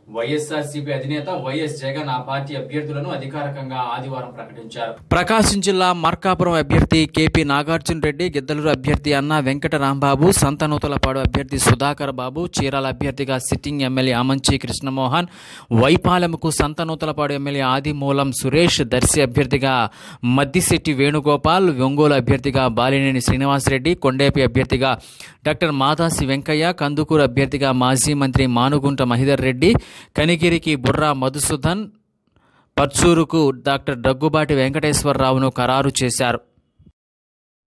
వైఎస్ఆర్సీపీ అధినేత వైఎస్ జగన్ ఆ పార్టీ అభ్యర్థులను అధికారికంగా ఆదివారం ప్రకటించారు ప్రకాశం జిల్లా మార్కాపురం అభ్యర్థి కేపీ నాగార్జున రెడ్డి గిద్దలూరు అభ్యర్థి అన్న వెంకట రాంబాబు సంతనూతలపాడు అభ్యర్థి సుధాకర్ బాబు చీరాల అభ్యర్థిగా సిట్టింగ్ ఎమ్మెల్యే ఆమంచి కృష్ణమోహన్ వైపాలెంకు సంతనూతలపాడు ఎమ్మెల్యే ఆదిమూలం సురేష్ దర్శి అభ్యర్థిగా మద్దిశెట్టి వేణుగోపాల్ ఒంగోలు అభ్యర్థిగా బాలినేని శ్రీనివాసరెడ్డి కొండేపి అభ్యర్థిగా డాక్టర్ మాదాసి వెంకయ్య కందుకూరు అభ్యర్థిగా మాజీ మంత్రి మానుగుంట మహిదర్ రెడ్డి కనిగిరికి బుర్రా మధుసూదన్ పర్చూరుకు డాక్టర్ దగ్గుబాటి వెంకటేశ్వరరావును ఖరారు చేశారు